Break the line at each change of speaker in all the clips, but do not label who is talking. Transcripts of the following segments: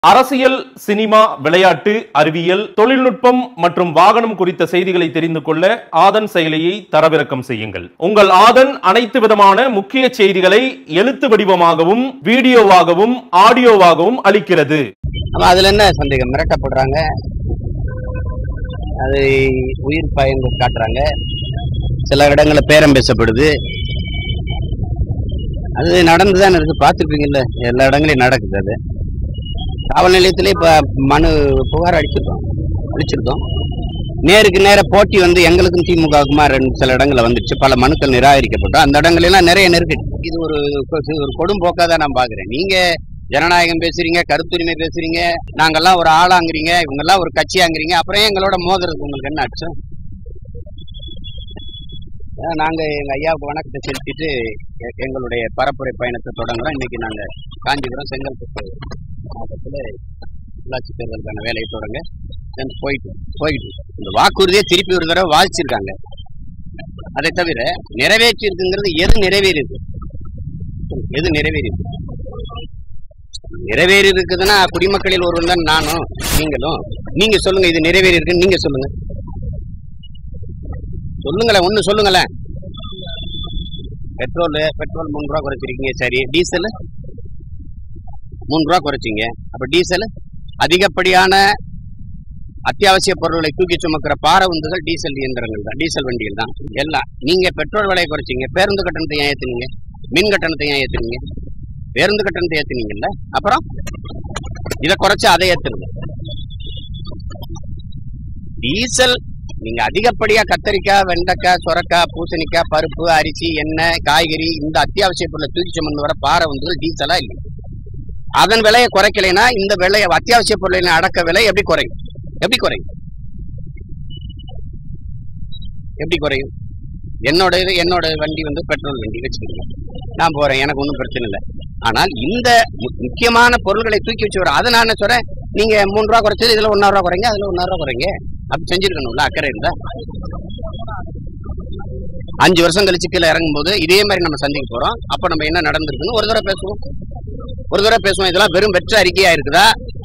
அரசியல் சினிமா விளையாட்டு அறிவியல் தொழில்நுட்பம் மற்றும் வாகனம் குறித்த செய்திகளை தெரிந்து கொள்ள ஆதன் செயலியை தரவிறக்கம் செய்யுங்கள் உங்கள் ஆதன் அனைத்து விதமான முக்கிய செய்திகளை எழுத்து வடிவமாகவும் வீடியோவாகவும் ஆடியோவாகவும் அளிக்கிறது
ஆமா அதுல என்ன சந்தேகம் மிரட்டப்படுறாங்க அது உயிர் பயந்து காட்டுறாங்க சில இடங்கள்ல பேரம் பேசப்படுது அது நடந்துதான் இருக்கு பார்த்துருப்பீங்கல்ல எல்லா இடங்களையும் நடக்குது அது காவல் நிலையத்திலே இப்ப மனு புகார் அடிச்சிருக்கோம் அடிச்சிருக்கோம் நேருக்கு நேர போட்டி வந்து எங்களுக்கும் திமுகவுக்குமா ரெண்டு சில இடங்கள்ல வந்துச்சு பல மனுக்கள் நிராகரிக்கப்பட்டோம் அந்த இடங்களெல்லாம் நிறைய நெருக்கடி இது ஒரு ஒரு கொடும்போக்கா தான் நான் பாக்குறேன் நீங்க ஜனநாயகம் பேசுறீங்க கருத்துரிமை பேசுறீங்க நாங்கெல்லாம் ஒரு ஆளாங்கிறீங்க இவங்கெல்லாம் ஒரு கட்சியாங்கிறீங்க அப்புறம் ஏன் எங்களோட மோதுறதுக்கு உங்களுக்கு என்ன அச்சம் அஹ் நாங்க எங்க ஐயாவுக்கு வணக்கத்தை செலுத்திட்டு எ- எங்களுடைய பரப்புரை பயணத்தை தொடங்குறோம் இன்னைக்கு நாங்க காஞ்சிபுரம் செங்கல்பட்டு மாவட்டத்துல உள்ளாட்சி தேர்தலுக்கான வேலையை தொடங்க சென்று போயிட்டு போயிட்டு இந்த வாக்குறுதியை திருப்பி ஒரு தடவை வாதிச்சிருக்காங்க அதை தவிர நிறைவேற்றி இருக்குங்கிறது எது நிறைவேறி இருக்கு எது நிறைவேறி இருக்கு நிறைவேறி இருக்குதுன்னா குடிமக்களில் ஒருவன் தான் நானும் நீங்களும் நீங்க சொல்லுங்க இது நிறைவேறி இருக்குன்னு நீங்க சொல்லுங்க சொல்லுங்களேன் ஒண்ணு சொல்லுங்களேன் பெட்ரோல் பெட்ரோல் மூணு ரூபா குறைச்சிருக்கீங்க சரி டீசல் மூணு ரூபா குறைச்சிங்க அப்ப டீசல் அதிகப்படியான அத்தியாவசிய பொருட்களை தூக்கி சுமக்கிற பார உந்துகள் டீசல் இயந்திரங்கள் தான் டீசல் வண்டிகள் தான் எல்லாம் நீங்க பெட்ரோல் விலையை குறைச்சிங்க பேருந்து கட்டணத்தை ஏன் ஏத்துனீங்க மின் கட்டணத்தை ஏன் ஏத்துனீங்க பேருந்து கட்டணத்தை ஏத்துனீங்கல்ல அப்புறம் இதை குறைச்சு அதை ஏத்துருங்க டீசல் நீங்க அதிகப்படியா கத்தரிக்காய் வெண்டைக்காய் சுரக்காய் பூசணிக்காய் பருப்பு அரிசி எண்ணெய் காய்கறி இந்த அத்தியாவசிய பொருளை தூக்கி சுமந்து வர பாறை வந்து டீசலா இல்லை அதன் விலையை குறைக்கலைன்னா இந்த விலையை அத்தியாவசிய பொருளின் அடக்க விலை எப்படி குறையும் எப்படி குறையும் எப்படி குறையும் என்னோட இது என்னோட வண்டி வந்து பெட்ரோல் வண்டி வச்சுக்கோங்க நான் போறேன் எனக்கு ஒன்றும் பிரச்சனை இல்லை ஆனால் இந்த மு- முக்கியமான பொருள்களை தூக்கி வச்சு வர அதை நான் என்ன சொல்றேன் நீங்க மூணு ரூபா குறைச்சது இதுல ஒன்னா ரூபா குறைங்க அதுல ஒன்னா ரூபா குறைங்க அப்படி செஞ்சிருக்கணும்ல அக்கறை இருந்தா அஞ்சு வருஷம் கழிச்சு கீழே இறங்கும் போது இதே மாதிரி நம்ம சந்திக்க போறோம் அப்ப நம்ம என்ன நடந்திருக்குன்னு ஒரு தடவை பேசுவோம் ஒரு தடவை பேசுவோம் இதெல்லாம் வெறும் வெற்று அறிக்கையா இருக்குதா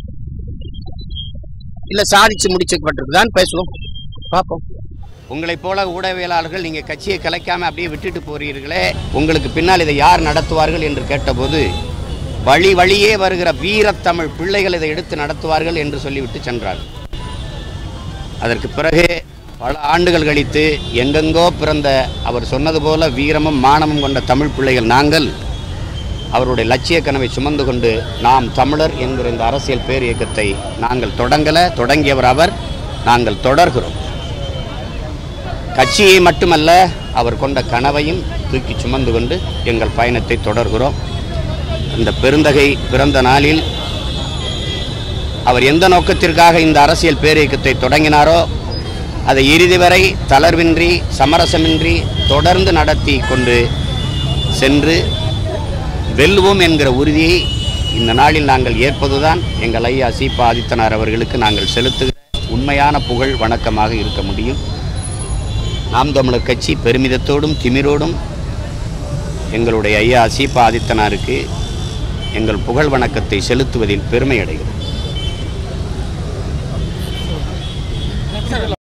இல்ல சாதிச்சு முடிச்சுப்பட்டிருக்குதான்னு பேசுவோம் பார்ப்போம் உங்களைப் போல ஊடகவியலாளர்கள் நீங்க கட்சியை கலைக்காம அப்படியே விட்டுட்டு போறீர்களே உங்களுக்கு பின்னால் இதை யார் நடத்துவார்கள் என்று கேட்டபோது வழி வழியே வருகிற வீரத்தமிழ் பிள்ளைகள் இதை எடுத்து நடத்துவார்கள் என்று சொல்லிவிட்டு சென்றார் அதற்கு பிறகு பல ஆண்டுகள் கழித்து எங்கெங்கோ பிறந்த அவர் சொன்னது போல வீரமும் மானமும் கொண்ட தமிழ் பிள்ளைகள் நாங்கள் அவருடைய லட்சிய கனவை சுமந்து கொண்டு நாம் தமிழர் என்கிற இந்த அரசியல் பேர் இயக்கத்தை நாங்கள் தொடங்கல தொடங்கியவர் அவர் நாங்கள் தொடர்கிறோம் கட்சியை மட்டுமல்ல அவர் கொண்ட கனவையும் தூக்கி சுமந்து கொண்டு எங்கள் பயணத்தை தொடர்கிறோம் இந்த பெருந்தகை பிறந்த நாளில் அவர் எந்த நோக்கத்திற்காக இந்த அரசியல் பேரியக்கத்தை தொடங்கினாரோ அதை இறுதி வரை தளர்வின்றி சமரசமின்றி தொடர்ந்து நடத்தி கொண்டு சென்று வெல்லுவோம் என்கிற உறுதியை இந்த நாளில் நாங்கள் ஏற்பதுதான் எங்கள் ஐயா சீபா ஆதித்தனார் அவர்களுக்கு நாங்கள் செலுத்துகிற உண்மையான புகழ் வணக்கமாக இருக்க முடியும் நாம் தமிழர் கட்சி பெருமிதத்தோடும் திமிரோடும் எங்களுடைய ஐயா சீபா ஆதித்தனாருக்கு எங்கள் புகழ் வணக்கத்தை செலுத்துவதில் பெருமை அடைகிறோம்